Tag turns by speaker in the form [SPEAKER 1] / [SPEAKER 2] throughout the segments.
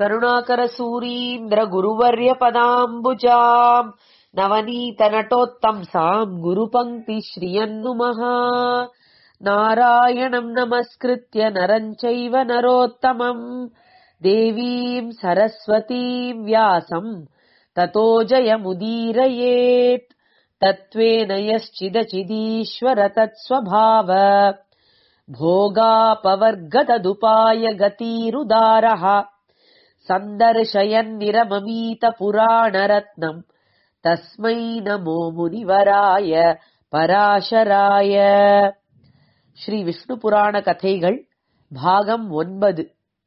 [SPEAKER 1] करुणाकरसूरीन्द्रगुरुवर्यपदाम्बुजाम् नवनीतनटोत्तंसाम् गुरुपङ्क्तिश्रियन्नुमः नारायणम् नमस्कृत्य नरम् चैव नरोत्तमम् देवीम् सरस्वतीम् व्यासम् ततो जयमुदीरयेत् तत्त्वेन यश्चिदचिदीश्वर तत्स्वभाव भोगापवर्गतदुपाय गतिरुदारः सन्दर्शयन्निरममीतपुराणरत्नम् तस्मै नमो முனிவராய பராசராய ஸ்ரீ விஷ்ணு புராண கதைகள் பாகம் ஒன்பது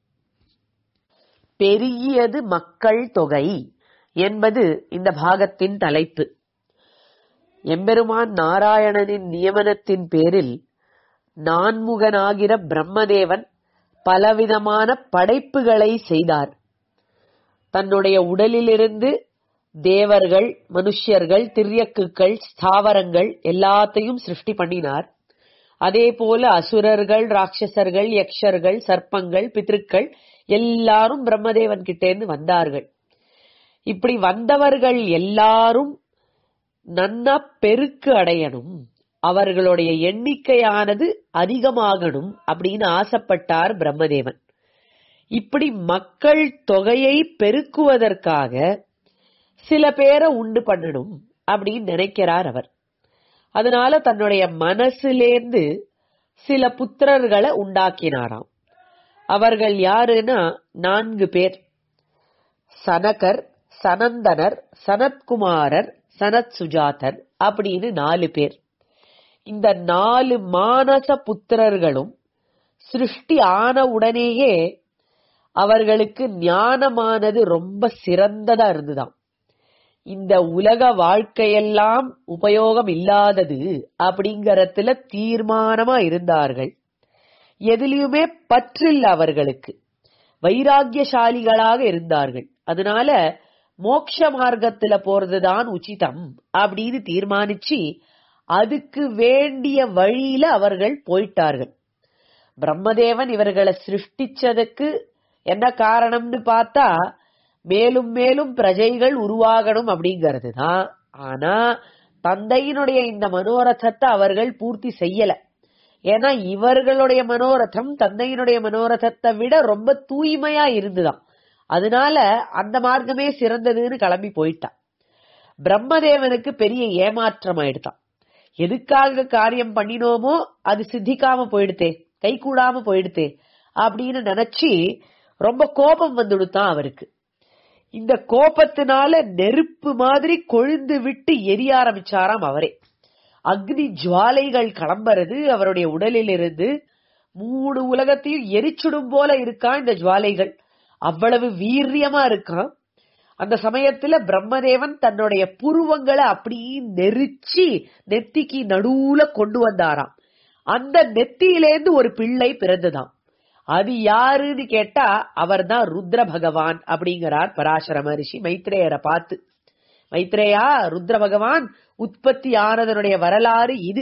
[SPEAKER 1] பெருகியது மக்கள் தொகை என்பது இந்த பாகத்தின் தலைப்பு எம்பெருமான் நாராயணனின் நியமனத்தின் பேரில் நான்முகனாகிற பிரம்மதேவன் பலவிதமான படைப்புகளை செய்தார் தன்னுடைய உடலிலிருந்து தேவர்கள் மனுஷ்யர்கள் திரியக்குகள் ஸ்தாவரங்கள் எல்லாத்தையும் சிருஷ்டி பண்ணினார் அதே போல அசுரர்கள் ராட்சசர்கள் யக்ஷர்கள் சர்ப்பங்கள் பித்ருக்கள் எல்லாரும் பிரம்மதேவன் கிட்டேந்து வந்தார்கள் இப்படி வந்தவர்கள் எல்லாரும் நன்னா பெருக்கு அடையணும் அவர்களுடைய எண்ணிக்கையானது அதிகமாகணும் அப்படின்னு ஆசைப்பட்டார் பிரம்மதேவன் இப்படி மக்கள் தொகையை பெருக்குவதற்காக சில பேரை உண்டு பண்ணணும் அப்படின்னு நினைக்கிறார் அவர் அதனால தன்னுடைய மனசுலேந்து சில புத்திரர்களை உண்டாக்கினாராம் அவர்கள் யாருன்னா நான்கு பேர் சனகர் சனந்தனர் சனத்குமாரர் சனத் சுஜாதர் அப்படின்னு நாலு பேர் இந்த நாலு மானச புத்திரர்களும் சிருஷ்டி ஆன உடனேயே அவர்களுக்கு ஞானமானது ரொம்ப சிறந்ததா இருந்துதாம் இந்த உலக வாழ்க்கையெல்லாம் உபயோகம் இல்லாதது அப்படிங்கறதுல தீர்மானமா இருந்தார்கள் எதிலையுமே பற்றில்ல அவர்களுக்கு வைராகியசாலிகளாக இருந்தார்கள் அதனால மோக்ஷ மார்க்கத்துல போறதுதான் உச்சிதம் அப்படின்னு தீர்மானிச்சு அதுக்கு வேண்டிய வழியில அவர்கள் போயிட்டார்கள் பிரம்மதேவன் இவர்களை சிருஷ்டிச்சதுக்கு என்ன காரணம்னு பார்த்தா மேலும் மேலும் பிரஜைகள் உருவாகணும் அப்படிங்கிறது தான் ஆனா தந்தையினுடைய இந்த மனோரதத்தை அவர்கள் பூர்த்தி செய்யல ஏன்னா இவர்களுடைய மனோரதம் தந்தையினுடைய மனோரதத்தை விட ரொம்ப தூய்மையா இருந்துதான் அதனால அந்த மார்க்கமே சிறந்ததுன்னு கிளம்பி போயிட்டான் பிரம்மதேவனுக்கு பெரிய ஏமாற்றம் ஆயிடுதான் எதுக்காக காரியம் பண்ணினோமோ அது சித்திக்காம போயிடுத்தே கை கூடாம போயிடுத்தே அப்படின்னு நினைச்சு ரொம்ப கோபம் வந்துடுத்தான் அவருக்கு இந்த கோபத்தினால நெருப்பு மாதிரி கொழுந்து விட்டு எரிய ஆரம்பிச்சாராம் அவரே அக்னி ஜுவாலைகள் கிளம்புறது அவருடைய உடலில் இருந்து மூணு உலகத்தையும் எரிச்சுடும் போல இருக்கான் இந்த ஜுவாலைகள் அவ்வளவு வீரியமா இருக்கான் அந்த சமயத்துல பிரம்மதேவன் தன்னுடைய புருவங்களை அப்படியே நெரிச்சு நெத்திக்கு நடுவுல கொண்டு வந்தாராம் அந்த நெத்தியிலேந்து ஒரு பிள்ளை பிறந்துதான் அது யாருன்னு கேட்டா அவர் தான் ருத்ர பகவான் அப்படிங்கிறார் பராசர மகரிஷி மைத்ரேயரை பார்த்து மைத்ரேயா ருத்ர பகவான் உற்பத்தி ஆனதனுடைய வரலாறு இது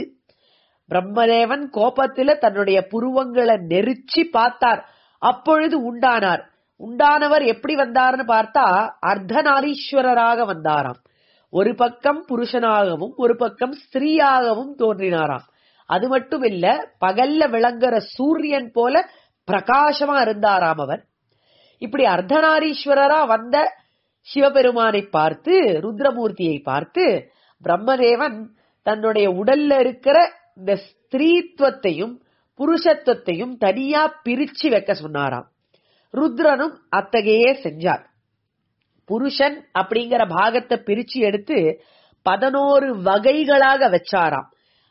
[SPEAKER 1] பிரம்மதேவன் கோபத்துல தன்னுடைய புருவங்களை நெரிச்சு பார்த்தார் அப்பொழுது உண்டானார் உண்டானவர் எப்படி வந்தார்னு பார்த்தா அர்த்தநாரீஸ்வரராக வந்தாராம் ஒரு பக்கம் புருஷனாகவும் ஒரு பக்கம் ஸ்திரீயாகவும் தோன்றினாராம் அது மட்டும் இல்ல பகல்ல விளங்குற சூரியன் போல பிரகாசமா இருந்தாராம் அவர் இப்படி அர்த்தநாரீஸ்வரரா வந்த சிவபெருமானை பார்த்து ருத்ரமூர்த்தியை பார்த்து பிரம்மதேவன் தன்னுடைய உடல்ல இருக்கிற இந்த ஸ்திரீத்துவத்தையும் புருஷத்துவத்தையும் தனியா பிரிச்சு வைக்க சொன்னாராம் ருத்ரனும் அத்தகையே செஞ்சார் புருஷன் அப்படிங்கிற பாகத்தை பிரிச்சு எடுத்து பதினோரு வகைகளாக வச்சாராம்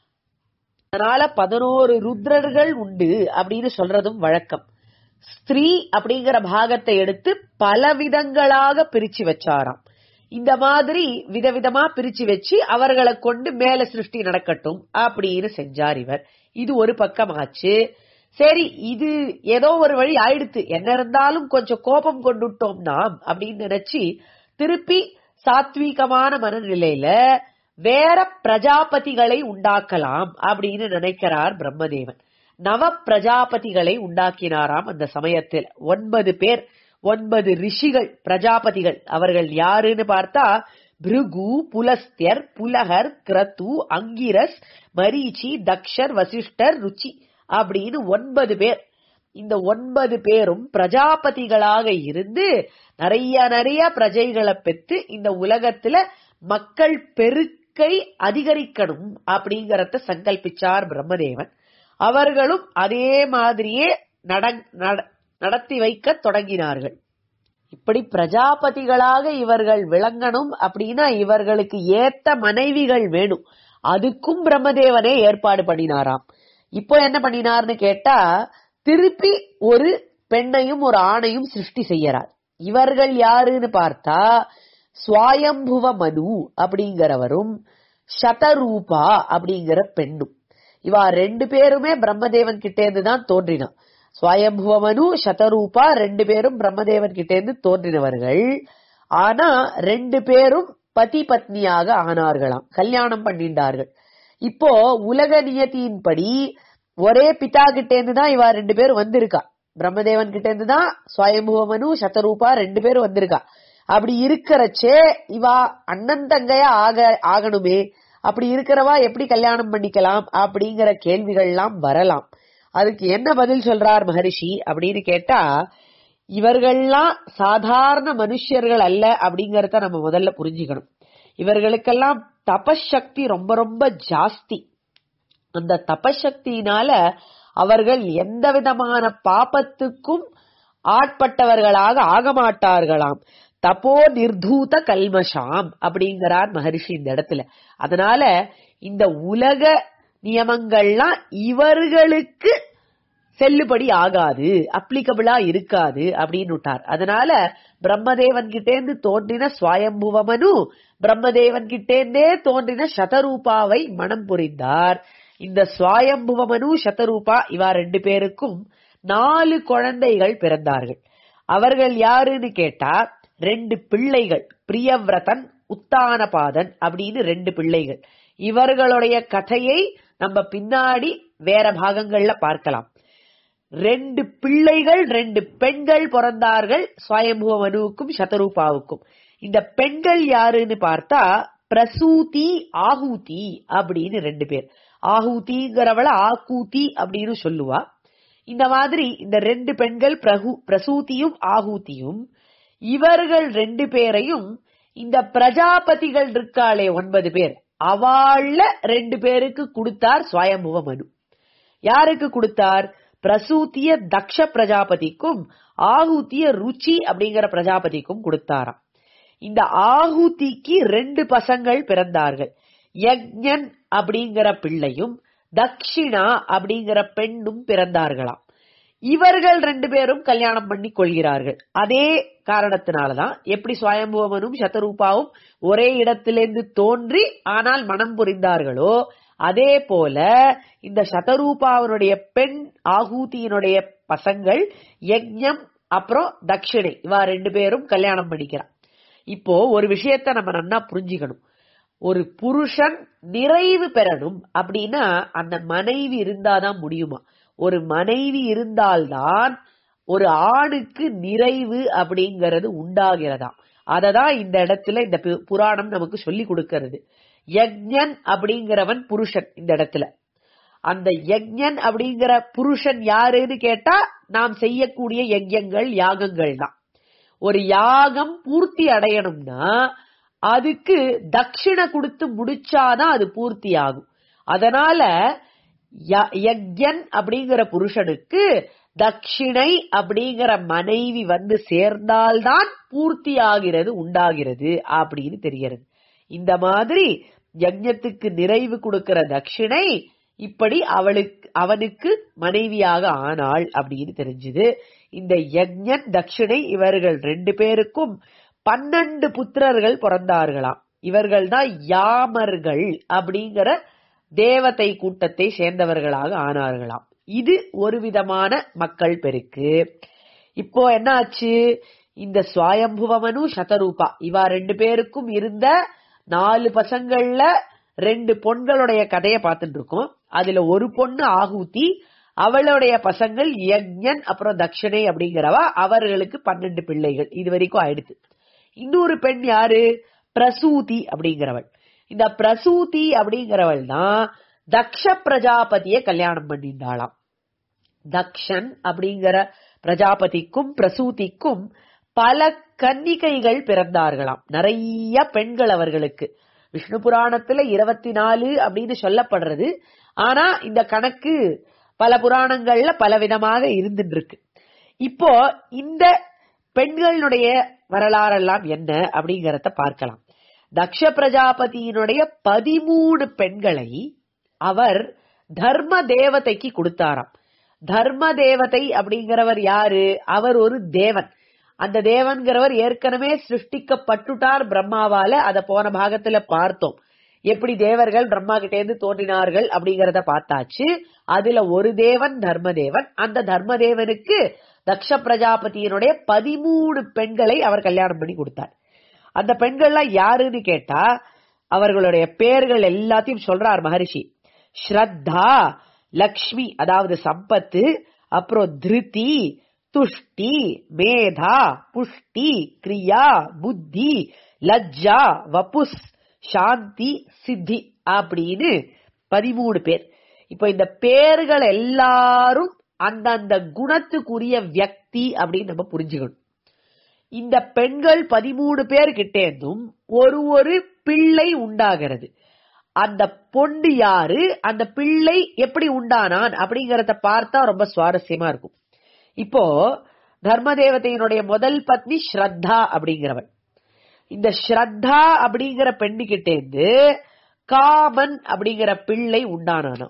[SPEAKER 1] அதனால பதினோரு ருத்ரர்கள் உண்டு அப்படின்னு சொல்றதும் வழக்கம் ஸ்திரீ அப்படிங்கிற பாகத்தை எடுத்து பல விதங்களாக பிரிச்சு வச்சாராம் இந்த மாதிரி விதவிதமா பிரிச்சு வச்சு அவர்களை கொண்டு மேல சிருஷ்டி நடக்கட்டும் அப்படின்னு செஞ்சார் இவர் இது ஒரு பக்கம் ஆச்சு சரி இது ஏதோ ஒரு வழி ஆயிடுத்து என்ன இருந்தாலும் கொஞ்சம் கோபம் கொண்டுட்டோம் நாம் அப்படின்னு நினைச்சு திருப்பி சாத்வீகமான மனநிலையில வேற பிரஜாபதிகளை உண்டாக்கலாம் அப்படின்னு நினைக்கிறார் பிரம்மதேவன் நவ பிரஜாபதிகளை உண்டாக்கினாராம் அந்த சமயத்தில் ஒன்பது பேர் ஒன்பது ரிஷிகள் பிரஜாபதிகள் அவர்கள் யாருன்னு பார்த்தா பிருகு புலஸ்தியர் புலகர் கிரத்து அங்கிரஸ் மரீச்சி தக்ஷர் வசிஷ்டர் ருச்சி அப்படின்னு ஒன்பது பேர் இந்த ஒன்பது பேரும் பிரஜாபதிகளாக இருந்து நிறைய நிறைய பிரஜைகளை பெற்று இந்த உலகத்துல மக்கள் பெருக்கை அதிகரிக்கணும் அப்படிங்கறத சங்கல்பிச்சார் பிரம்மதேவன் அவர்களும் அதே மாதிரியே நட- நட- நடத்தி வைக்க தொடங்கினார்கள் இப்படி பிரஜாபதிகளாக இவர்கள் விளங்கணும் அப்படின்னா இவர்களுக்கு ஏத்த மனைவிகள் வேணும் அதுக்கும் பிரம்மதேவனே ஏற்பாடு பண்ணினாராம் இப்போ என்ன பண்ணினார்னு கேட்டா திருப்பி ஒரு பெண்ணையும் ஒரு ஆணையும் சிருஷ்டி செய்யறார் இவர்கள் யாருன்னு பார்த்தா சுவாயம்புவ மனு அப்படிங்கிறவரும் சதரூபா அப்படிங்கிற பெண்ணும் இவா ரெண்டு பேருமே பிரம்மதேவன் கிட்ட இருந்து தான் தோன்றினான் சுவயம்புவ மனு சதரூபா ரெண்டு பேரும் பிரம்மதேவன் கிட்ட இருந்து தோன்றினவர்கள் ஆனா ரெண்டு பேரும் பதி பத்னியாக ஆனார்களாம் கல்யாணம் பண்ணிண்டார்கள் இப்போ உலக நியதியின்படி ஒரே பிதா கிட்ட இருந்து தான் இவா ரெண்டு பேரும் வந்திருக்கா பிரம்மதேவன் கிட்ட இருந்து தான் சுவயம்புவ மனு சதரூபா ரெண்டு பேரும் வந்திருக்கா அப்படி இருக்கிறச்சே இவா அண்ணன் தங்கையா ஆக ஆகணுமே அப்படி இருக்கிறவா எப்படி கல்யாணம் பண்ணிக்கலாம் அப்படிங்கிற கேள்விகள்லாம் வரலாம் அதுக்கு என்ன பதில் சொல்றார் மகரிஷி அப்படின்னு கேட்டா இவர்கள்லாம் சாதாரண மனுஷர்கள் அல்ல அப்படிங்கறத நம்ம முதல்ல புரிஞ்சுக்கணும் இவர்களுக்கெல்லாம் தபசக்தி ரொம்ப ரொம்ப ஜாஸ்தி அந்த தபசக்தியினால அவர்கள் எந்த விதமான பாபத்துக்கும் ஆட்பட்டவர்களாக ஆக மாட்டார்களாம் தப்போ நிர்தூத கல்மஷாம் அப்படிங்கிறார் மகரிஷி இந்த இடத்துல அதனால இந்த உலக நியமங்கள்லாம் இவர்களுக்கு செல்லுபடி ஆகாது அப்ளிகபிளா இருக்காது அப்படின்னு விட்டார் அதனால பிரம்மதேவன் கிட்டேந்து தோன்றின சுவயம்புவமனு பிரம்மதேவன் கிட்டேந்தே தோன்றின சதரூபாவை மனம் புரிந்தார் இந்த சுவயம்புவமனு சதரூபா இவா ரெண்டு பேருக்கும் நாலு குழந்தைகள் பிறந்தார்கள் அவர்கள் யாருன்னு கேட்டா ரெண்டு பிள்ளைகள் பிரியவ்ரதன் உத்தானபாதன் அப்படின்னு ரெண்டு பிள்ளைகள் இவர்களுடைய கதையை நம்ம பின்னாடி வேற பாகங்கள்ல பார்க்கலாம் ரெண்டு பிள்ளைகள் ரெண்டு பெண்கள் பிறந்தார்கள் சுவயம்புவ மனுவுக்கும் சதரூபாவுக்கும் இந்த பெண்கள் யாருன்னு பார்த்தா பிரசூதி ஆகூதி அப்படின்னு ரெண்டு பேர் ஆகூதிங்கிறவள ஆக்கூதி அப்படின்னு சொல்லுவா இந்த மாதிரி இந்த ரெண்டு பெண்கள் பிரகு பிரசூதியும் ஆகூதியும் இவர்கள் ரெண்டு பேரையும் இந்த பிரஜாபதிகள் இருக்காளே ஒன்பது பேர் அவாள்ல ரெண்டு பேருக்கு கொடுத்தார் சுவயம்புவ மனு யாருக்கு கொடுத்தார் பிரசூத்திய தக்ஷ பிரஜாபதிக்கும் ஆகுத்திய ருச்சி அப்படிங்கிற பிரஜாபதிக்கும் கொடுத்தாராம் இந்த ஆகுதிக்கு ரெண்டு பசங்கள் பிறந்தார்கள் யக்ஞன் அப்படிங்கிற பிள்ளையும் தக்ஷிணா அப்படிங்கிற பெண்ணும் பிறந்தார்களாம் இவர்கள் ரெண்டு பேரும் கல்யாணம் பண்ணி கொள்கிறார்கள் அதே காரணத்தினாலதான் எப்படி சுவயம்புவமனும் சதரூபாவும் ஒரே இடத்திலிருந்து தோன்றி ஆனால் மனம் புரிந்தார்களோ அதே போல இந்த சதரூபாவனுடைய பெண் ஆகூதியினுடைய பசங்கள் யக்ஞம் அப்புறம் தட்சிணை இவா ரெண்டு பேரும் கல்யாணம் பண்ணிக்கிறான் இப்போ ஒரு விஷயத்த நம்ம நன்னா புரிஞ்சுக்கணும் ஒரு புருஷன் நிறைவு பெறணும் அப்படின்னா அந்த மனைவி இருந்தாதான் முடியுமா ஒரு மனைவி இருந்தால்தான் ஒரு ஆணுக்கு நிறைவு அப்படிங்கறது உண்டாகிறதாம் அததான் இந்த இடத்துல இந்த பு- புராணம் நமக்கு சொல்லி கொடுக்கிறது யக்ஞன் அப்படிங்கிறவன் புருஷன் இந்த இடத்துல அந்த யக்ஞன் அப்படிங்கிற புருஷன் யாருன்னு கேட்டா நாம் செய்யக்கூடிய யஜ்யங்கள் யாகங்கள் தான் ஒரு யாகம் பூர்த்தி அடையணும்னா அதுக்கு தட்சிண கொடுத்து முடிச்சாதான் அது பூர்த்தி ஆகும் அதனால ய- யக்ஞன் அப்படிங்கிற புருஷனுக்கு தட்சிணை அப்படிங்கிற மனைவி வந்து சேர்ந்தால்தான் பூர்த்தி ஆகிறது உண்டாகிறது அப்படின்னு தெரிகிறது இந்த மாதிரி யஜ்ஞத்துக்கு நிறைவு கொடுக்கிற தட்சிணை இப்படி அவளுக்கு அவனுக்கு மனைவியாக ஆனாள் அப்படின்னு தெரிஞ்சுது இந்த யஜ்ஞன் தட்சிணை இவர்கள் ரெண்டு பேருக்கும் பன்னெண்டு புத்திரர்கள் பிறந்தார்களாம் இவர்கள் தான் யாமர்கள் அப்படிங்கிற தேவதை கூட்டத்தை சேர்ந்தவர்களாக ஆனார்களாம் இது ஒரு விதமான மக்கள் பெருக்கு இப்போ என்ன ஆச்சு இந்த சுவயம்புவமனு சதரூபா இவா ரெண்டு பேருக்கும் இருந்த நாலு பசங்கள்ல ரெண்டு பொண்களுடைய கதைய பார்த்துட்டு இருக்கோம் அதுல ஒரு பொண்ணு ஆகூதி அவளுடைய பசங்கள் யக்ஞன் அப்புறம் தக்ஷனை அப்படிங்கிறவா அவர்களுக்கு பன்னெண்டு பிள்ளைகள் இது வரைக்கும் ஆயிடுத்து இன்னொரு பெண் யாரு பிரசூதி அப்படிங்கிறவள் இந்த பிரசூதி அப்படிங்கிறவள் தான் தக்ஷ பிரஜாபதிய கல்யாணம் பண்ணிட்டாளாம் தக்ஷன் அப்படிங்கிற பிரஜாபதிக்கும் பிரசூதிக்கும் பல கன்னிகைகள் பிறந்தார்களாம் நிறைய பெண்கள் அவர்களுக்கு விஷ்ணு புராணத்துல இருபத்தி நாலு அப்படின்னு சொல்லப்படுறது ஆனா இந்த கணக்கு பல புராணங்கள்ல பல விதமாக இருந்துட்டு இருக்கு இப்போ இந்த பெண்களுடைய வரலாறெல்லாம் என்ன அப்படிங்கறத பார்க்கலாம் தக்ஷ பிரஜாபதியினுடைய பதிமூணு பெண்களை அவர் தர்ம தேவதைக்கு கொடுத்தாராம் தர்ம தேவதை அப்படிங்கிறவர் யாரு அவர் ஒரு தேவன் அந்த தேவன்கிறவர் ஏற்கனவே சிருஷ்டிக்கப்பட்டுட்டார் பிரம்மாவால அத போன பாகத்துல பார்த்தோம் எப்படி தேவர்கள் பிரம்மா கிட்ட இருந்து தோன்றினார்கள் அப்படிங்கறத பார்த்தாச்சு அதுல ஒரு தேவன் தர்மதேவன் அந்த தர்மதேவனுக்கு தக்ஷ பிரஜாபதியினுடைய பதிமூணு பெண்களை அவர் கல்யாணம் பண்ணி கொடுத்தார் அந்த பெண்கள்லாம் யாருன்னு கேட்டா அவர்களுடைய பெயர்கள் எல்லாத்தையும் சொல்றார் மகரிஷி ஸ்ரத்தா லக்ஷ்மி அதாவது சம்பத்து அப்புறம் திருதி துஷ்டி மேதா புஷ்டி கிரியா புத்தி லஜ்ஜா வபுஸ் சாந்தி சித்தி அப்படின்னு பதிமூணு பேர் இப்போ இந்த பேர்கள் எல்லாரும் அந்தந்த குணத்துக்குரிய வியக்தி அப்படின்னு நம்ம புரிஞ்சுக்கணும் இந்த பெண்கள் பதிமூணு பேர் கிட்டேந்தும் ஒரு ஒரு பிள்ளை உண்டாகிறது அந்த பொண்டு யாரு அந்த பிள்ளை எப்படி உண்டானான் அப்படிங்கறத பார்த்தா ரொம்ப சுவாரஸ்யமா இருக்கும் இப்போ தர்மதேவதையினுடைய முதல் பத்னி ஸ்ரத்தா அப்படிங்கிறவள் இந்த ஸ்ரத்தா அப்படிங்கிற பெண்ணுகிட்டேந்து காமன் அப்படிங்கிற பிள்ளை உண்டானானா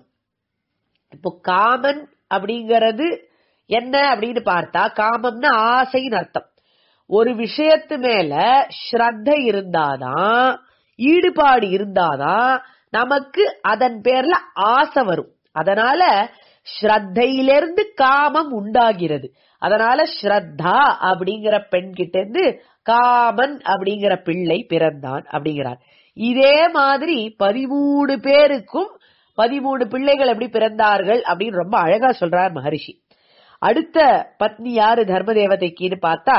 [SPEAKER 1] இப்போ காமன் அப்படிங்கிறது என்ன அப்படின்னு பார்த்தா காமம்னா ஆசைன்னு அர்த்தம் ஒரு விஷயத்து மேல ஸ்ரத்த இருந்தாதான் ஈடுபாடு இருந்தாதான் நமக்கு அதன் பேர்ல ஆசை வரும் அதனால ஸ்ரத்தையிலிருந்து காமம் உண்டாகிறது அதனால ஸ்ரத்தா அப்படிங்கிற பெண் கிட்ட இருந்து காமன் அப்படிங்கிற பிள்ளை பிறந்தான் அப்படிங்கிறார் இதே மாதிரி பதிமூணு பேருக்கும் பதிமூணு பிள்ளைகள் எப்படி பிறந்தார்கள் அப்படின்னு ரொம்ப அழகா சொல்றார் மகரிஷி அடுத்த பத்னி யாரு தர்ம தேவதைக்குன்னு பார்த்தா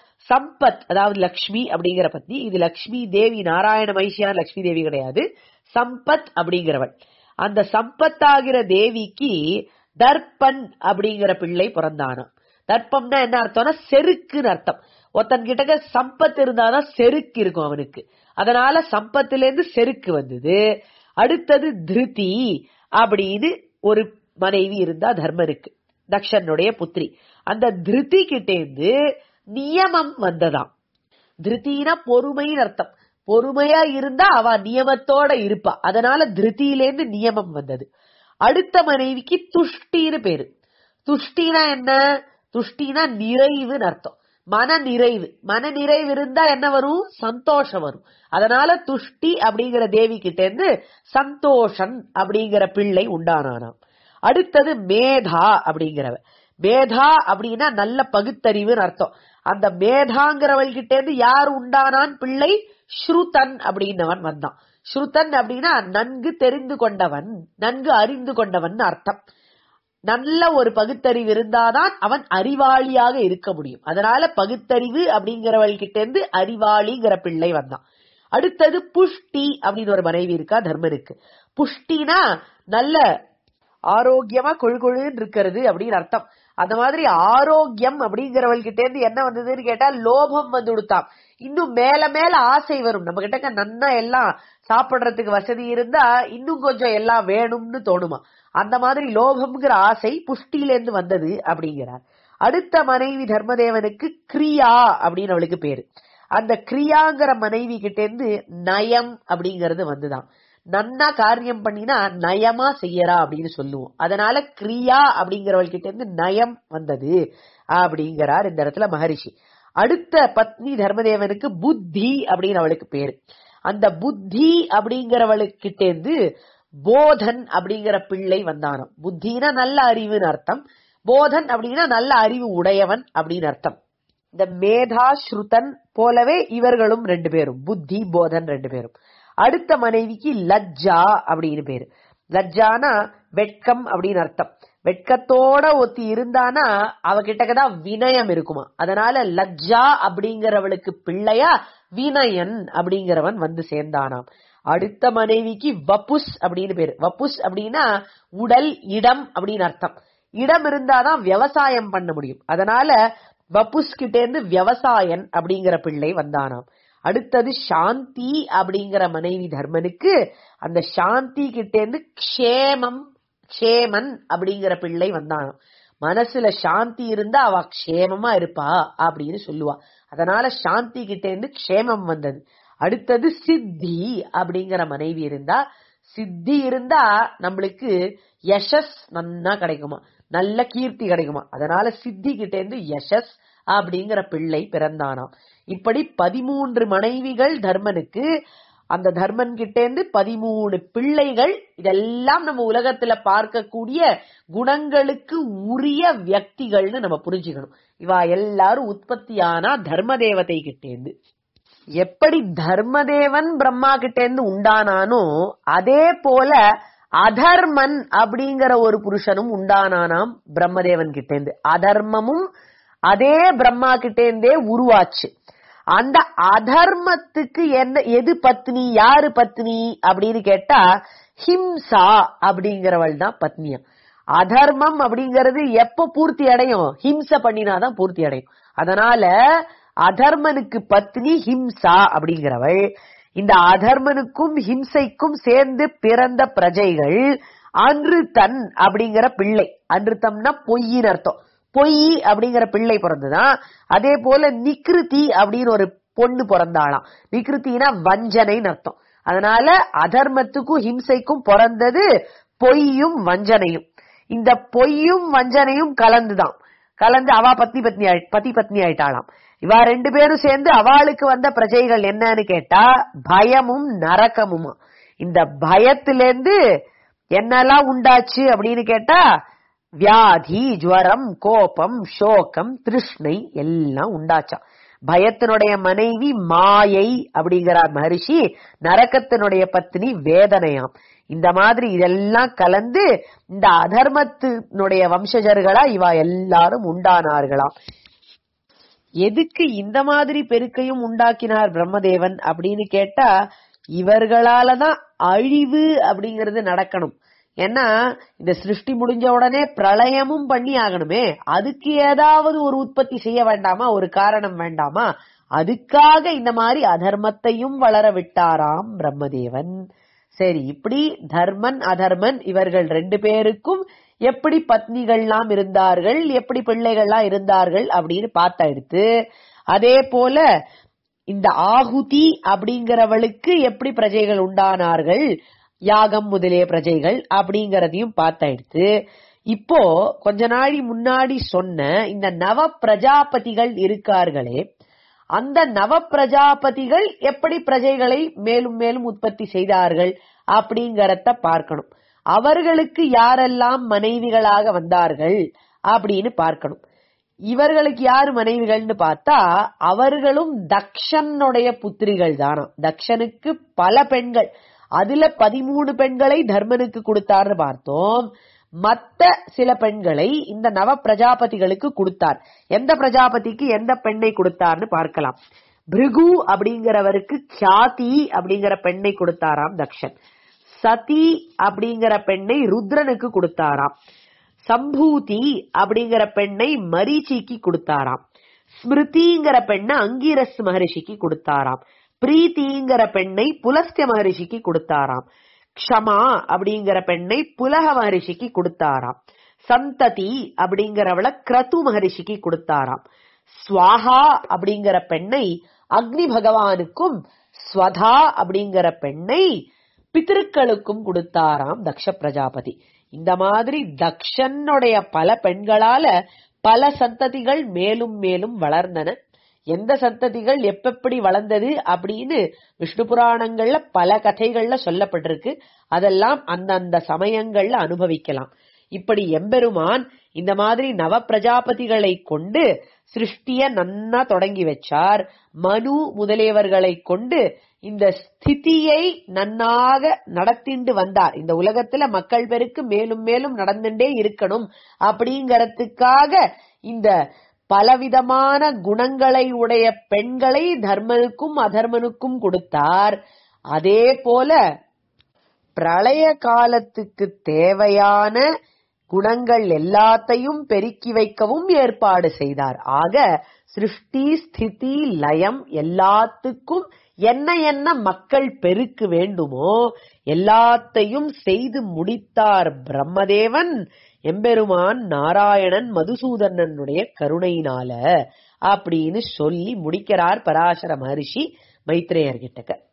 [SPEAKER 1] சம்பத் அதாவது லக்ஷ்மி அப்படிங்கிற பத்னி இது லக்ஷ்மி தேவி நாராயண மைசியான லக்ஷ்மி தேவி கிடையாது சம்பத் அப்படிங்கிறவள் அந்த சம்பத்தாகிற தேவிக்கு தர்ப்பன் அப்படிங்கிற பிள்ளை பிறந்தானாம் தர்ப்பம்னா என்ன அர்த்தம்னா செருக்குன்னு அர்த்தம் ஒருத்தன் கிட்ட சம்பத் இருந்தாதான் செருக்கு இருக்கும் அவனுக்கு அதனால சம்பத்துல இருந்து செருக்கு வந்தது அடுத்தது திருதி அப்படின்னு ஒரு மனைவி இருந்தா தர்மனுக்கு தக்ஷனுடைய புத்திரி அந்த திருதி கிட்டேந்து நியமம் வந்ததாம் திருத்தினா பொறுமைன்னு அர்த்தம் பொறுமையா இருந்தா அவ நியமத்தோட இருப்பா அதனால திருத்தியிலேருந்து நியமம் வந்தது அடுத்த மனைவிக்கு துஷ்டின்னு பேரு துஷ்டினா என்ன துஷ்டினா நிறைவுன்னு அர்த்தம் மன நிறைவு மன நிறைவு இருந்தா என்ன வரும் சந்தோஷம் வரும் அதனால துஷ்டி அப்படிங்கிற தேவி கிட்ட இருந்து சந்தோஷன் அப்படிங்கிற பிள்ளை உண்டானானாம் அடுத்தது மேதா அப்படிங்கிறவ மேதா அப்படின்னா நல்ல பகுத்தறிவுன்னு அர்த்தம் அந்த மேதாங்கிறவள் கிட்ட இருந்து யார் உண்டானான் பிள்ளை ஸ்ருதன் அப்படின்னவன் வந்தான் ஸ்ருதன் அப்படின்னா நன்கு தெரிந்து கொண்டவன் நன்கு அறிந்து கொண்டவன் அர்த்தம் நல்ல ஒரு பகுத்தறிவு இருந்தாதான் அவன் அறிவாளியாக இருக்க முடியும் அதனால பகுத்தறிவு அப்படிங்கிறவள் கிட்ட இருந்து அறிவாளிங்கிற பிள்ளை வந்தான் அடுத்தது புஷ்டி அப்படின்னு ஒரு மனைவி இருக்கா தர்மனுக்கு புஷ்டினா நல்ல ஆரோக்கியமா கொழு கொழுன்னு இருக்கிறது அப்படின்னு அர்த்தம் அந்த மாதிரி ஆரோக்கியம் அப்படிங்கிறவள் கிட்ட இருந்து என்ன வந்ததுன்னு கேட்டா லோபம் வந்து கொடுத்தாம் இன்னும் மேல மேல ஆசை வரும் நம்ம கிட்ட நன்னா எல்லாம் சாப்பிடுறதுக்கு வசதி இருந்தா இன்னும் கொஞ்சம் எல்லாம் வேணும்னு தோணுமா அந்த மாதிரி லோபம்ங்கிற ஆசை புஷ்டியில இருந்து வந்தது அப்படிங்கிறார் அடுத்த மனைவி தர்மதேவனுக்கு கிரியா அப்படின்னு அவளுக்கு பேரு அந்த கிரியாங்கிற மனைவி கிட்ட இருந்து நயம் அப்படிங்கறது வந்துதான் நன்னா காரியம் பண்ணினா நயமா செய்யறா அப்படின்னு சொல்லுவோம் அதனால கிரியா அப்படிங்கிறவள் கிட்ட இருந்து நயம் வந்தது அப்படிங்கிறார் இந்த இடத்துல மகரிஷி அடுத்த பத்னி தர்மதேவனுக்கு புத்தி அப்படின்னு அவளுக்கு பேரு அந்த புத்தி அப்படிங்கிறவளுக்கிட்ட இருந்து போதன் அப்படிங்கிற பிள்ளை வந்தானாம் புத்தினா நல்ல அறிவுன்னு அர்த்தம் போதன் அப்படின்னா நல்ல அறிவு உடையவன் அப்படின்னு அர்த்தம் இந்த மேதா ஸ்ருதன் போலவே இவர்களும் ரெண்டு பேரும் புத்தி போதன் ரெண்டு பேரும் அடுத்த மனைவிக்கு லஜ்ஜா அப்படின்னு பேரு லஜ்ஜானா வெட்கம் அப்படின்னு அர்த்தம் வெட்கத்தோட ஒத்தி இருந்தானா அவகிட்டதான் வினயம் இருக்குமா அதனால லஜ்ஜா அப்படிங்கிறவளுக்கு பிள்ளையா வினயன் அப்படிங்கிறவன் வந்து சேர்ந்தானாம் அடுத்த மனைவிக்கு வப்புஸ் அப்படின்னு பேரு வப்புஸ் அப்படின்னா உடல் இடம் அப்படின்னு அர்த்தம் இடம் இருந்தாதான் விவசாயம் பண்ண முடியும் அதனால வப்புஸ் கிட்ட இருந்து விவசாயன் அப்படிங்கிற பிள்ளை வந்தானாம் அடுத்தது சாந்தி அப்படிங்கிற மனைவி தர்மனுக்கு அந்த சாந்தி கிட்ட இருந்து க்ஷேமம் க்ஷேமன் அப்படிங்கிற பிள்ளை வந்தானாம் மனசுல சாந்தி இருந்தா அவ க்ஷேமமா இருப்பா அப்படின்னு சொல்லுவா அதனால சாந்தி கிட்ட இருந்து க்ஷேமம் வந்தது அடுத்தது சித்தி அப்படிங்கிற மனைவி இருந்தா சித்தி இருந்தா நம்மளுக்கு யசஸ் நன்னா கிடைக்குமா நல்ல கீர்த்தி கிடைக்குமா அதனால சித்தி கிட்ட இருந்து யசஸ் அப்படிங்கிற பிள்ளை பிறந்தானாம் இப்படி பதிமூன்று மனைவிகள் தர்மனுக்கு அந்த தர்மன் கிட்ட இருந்து பதிமூணு பிள்ளைகள் இதெல்லாம் நம்ம உலகத்துல பார்க்கக்கூடிய குணங்களுக்கு உரிய வியக்திகள்னு நம்ம புரிஞ்சுக்கணும் இவா எல்லாரும் உற்பத்தியானா தர்ம தேவதை கிட்ட இருந்து எப்படி தர்மதேவன் பிரம்மா கிட்ட இருந்து உண்டானானோ அதே போல அதர்மன் அப்படிங்கிற ஒரு புருஷனும் உண்டானானாம் பிரம்மதேவன் கிட்ட இருந்து அதர்மமும் அதே பிரம்மா கிட்ட இருந்தே உருவாச்சு அந்த அதர்மத்துக்கு என்ன எது பத்னி யாரு பத்னி அப்படின்னு கேட்டா ஹிம்சா அப்படிங்கிறவள் தான் பத்னியா அதர்மம் அப்படிங்கிறது எப்ப பூர்த்தி அடையும் ஹிம்ச பண்ணினாதான் பூர்த்தி அடையும் அதனால அதர்மனுக்கு பத்னி ஹிம்சா அப்படிங்கிறவள் இந்த அதர்மனுக்கும் ஹிம்சைக்கும் சேர்ந்து பிறந்த பிரஜைகள் அன்றுத்தன் அப்படிங்கிற பிள்ளை அன்றுத்தம்னா பொய்யின் அர்த்தம் பொய் அப்படிங்கிற பிள்ளை பிறந்துதான் அதே போல நிக்ருதி அப்படின்னு ஒரு பொண்ணு பிறந்தாளாம் நிக்ருத்தினா வஞ்சனைன்னு அர்த்தம் அதனால அதர்மத்துக்கும் ஹிம்சைக்கும் பிறந்தது பொய்யும் வஞ்சனையும் இந்த பொய்யும் வஞ்சனையும் கலந்துதான் கலந்து அவா பத்னி பத்னி ஆயி- பதி பத்னி ஆயிட்டாளாம் இவா ரெண்டு பேரும் சேர்ந்து அவளுக்கு வந்த பிரஜைகள் என்னன்னு கேட்டா பயமும் நரக்கமுமா இந்த பயத்திலேருந்து என்னெல்லாம் உண்டாச்சு அப்படின்னு கேட்டா வியாதி ஜுவரம் கோபம் சோகம் திருஷ்ணை எல்லாம் உண்டாச்சாம் பயத்தினுடைய மனைவி மாயை அப்படிங்கிறார் மகரிஷி நரக்கத்தினுடைய பத்னி வேதனையாம் இந்த மாதிரி இதெல்லாம் கலந்து இந்த அதர்மத்தினுடைய வம்சஜர்களா இவா எல்லாரும் உண்டானார்களாம் எதுக்கு இந்த மாதிரி பெருக்கையும் உண்டாக்கினார் பிரம்மதேவன் அப்படின்னு கேட்டா இவர்களாலதான் அழிவு அப்படிங்கிறது நடக்கணும் ஏன்னா இந்த சிருஷ்டி முடிஞ்ச உடனே பிரளயமும் பண்ணி ஆகணுமே அதுக்கு ஏதாவது ஒரு உற்பத்தி செய்ய வேண்டாமா ஒரு காரணம் வேண்டாமா அதுக்காக இந்த மாதிரி அதர்மத்தையும் வளர விட்டாராம் பிரம்மதேவன் சரி இப்படி தர்மன் அதர்மன் இவர்கள் ரெண்டு பேருக்கும் எப்படி பத்னிகள்லாம் இருந்தார்கள் எப்படி பிள்ளைகள்லாம் இருந்தார்கள் அப்படின்னு பார்த்தா எடுத்து அதே போல இந்த ஆகுதி அப்படிங்கிறவளுக்கு எப்படி பிரஜைகள் உண்டானார்கள் யாகம் முதலிய பிரஜைகள் அப்படிங்கறதையும் பார்த்தா எடுத்து இப்போ கொஞ்ச நாளி முன்னாடி சொன்ன இந்த நவ பிரஜாபதிகள் இருக்கார்களே அந்த நவ பிரஜாபதிகள் எப்படி பிரஜைகளை மேலும் மேலும் உற்பத்தி செய்தார்கள் அப்படிங்கறத பார்க்கணும் அவர்களுக்கு யாரெல்லாம் மனைவிகளாக வந்தார்கள் அப்படின்னு பார்க்கணும் இவர்களுக்கு யாரு மனைவிகள்னு பார்த்தா அவர்களும் தக்ஷனுடைய புத்திரிகள் தானாம் தக்ஷனுக்கு பல பெண்கள் அதுல பதிமூணு பெண்களை தர்மனுக்கு கொடுத்தார்னு பார்த்தோம் மத்த சில பெண்களை இந்த நவ பிரஜாபதிகளுக்கு கொடுத்தார் எந்த பிரஜாபதிக்கு எந்த பெண்ணை கொடுத்தார்னு பார்க்கலாம் பிருகு அப்படிங்கிறவருக்கு கியாதி அப்படிங்கிற பெண்ணை கொடுத்தாராம் தக்ஷன் சதி அப்படிங்கிற பெண்ணை ருத்ரனுக்கு கொடுத்தாராம் சம்பூதி அப்படிங்கிற பெண்ணை மரீச்சிக்கு கொடுத்தாராம் ஸ்மிருதிங்கிற பெண்ணை அங்கீரஸ் மகரிஷிக்கு கொடுத்தாராம் பிரீத்திங்கிற பெண்ணை புலஸ்திய மகரிஷிக்கு கொடுத்தாராம் க்ஷமா அப்படிங்கிற பெண்ணை புலக மகரிஷிக்கு கொடுத்தாராம் சந்ததி அப்படிங்கிறவள கிரது மகரிஷிக்கு கொடுத்தாராம் ஸ்வாஹா அப்படிங்கிற பெண்ணை அக்னி பகவானுக்கும் ஸ்வதா அப்படிங்கிற பெண்ணை பித்திருக்களுக்கும் கொடுத்தாராம் தக்ஷ பிரஜாபதி இந்த மாதிரி தக்ஷனுடைய பல பெண்களால பல சந்ததிகள் மேலும் மேலும் வளர்ந்தன எந்த சந்ததிகள் எப்பெப்படி வளர்ந்தது அப்படின்னு விஷ்ணு புராணங்கள்ல பல கதைகள்ல சொல்லப்பட்டிருக்கு அதெல்லாம் அந்தந்த சமயங்கள்ல அனுபவிக்கலாம் இப்படி எம்பெருமான் இந்த மாதிரி நவ பிரஜாபதிகளை கொண்டு சிருஷ்டிய நன்னா தொடங்கி வச்சார் மனு முதலியவர்களை கொண்டு இந்த ஸ்திதியை நன்னாக நடத்திண்டு வந்தார் இந்த உலகத்துல மக்கள் பெருக்கு மேலும் மேலும் நடந்துட்டே இருக்கணும் அப்படிங்கறதுக்காக இந்த பலவிதமான குணங்களை உடைய பெண்களை தர்மனுக்கும் அதர்மனுக்கும் கொடுத்தார் அதே போல பிரளய காலத்துக்கு தேவையான குணங்கள் எல்லாத்தையும் பெருக்கி வைக்கவும் ஏற்பாடு செய்தார் ஆக சிருஷ்டி ஸ்திதி லயம் எல்லாத்துக்கும் என்ன என்ன மக்கள் பெருக்கு வேண்டுமோ எல்லாத்தையும் செய்து முடித்தார் பிரம்மதேவன் எம்பெருமான் நாராயணன் மதுசூதனனுடைய கருணையினால அப்படின்னு சொல்லி முடிக்கிறார் பராசர மகரிஷி மைத்ரேயர்கிட்டக்க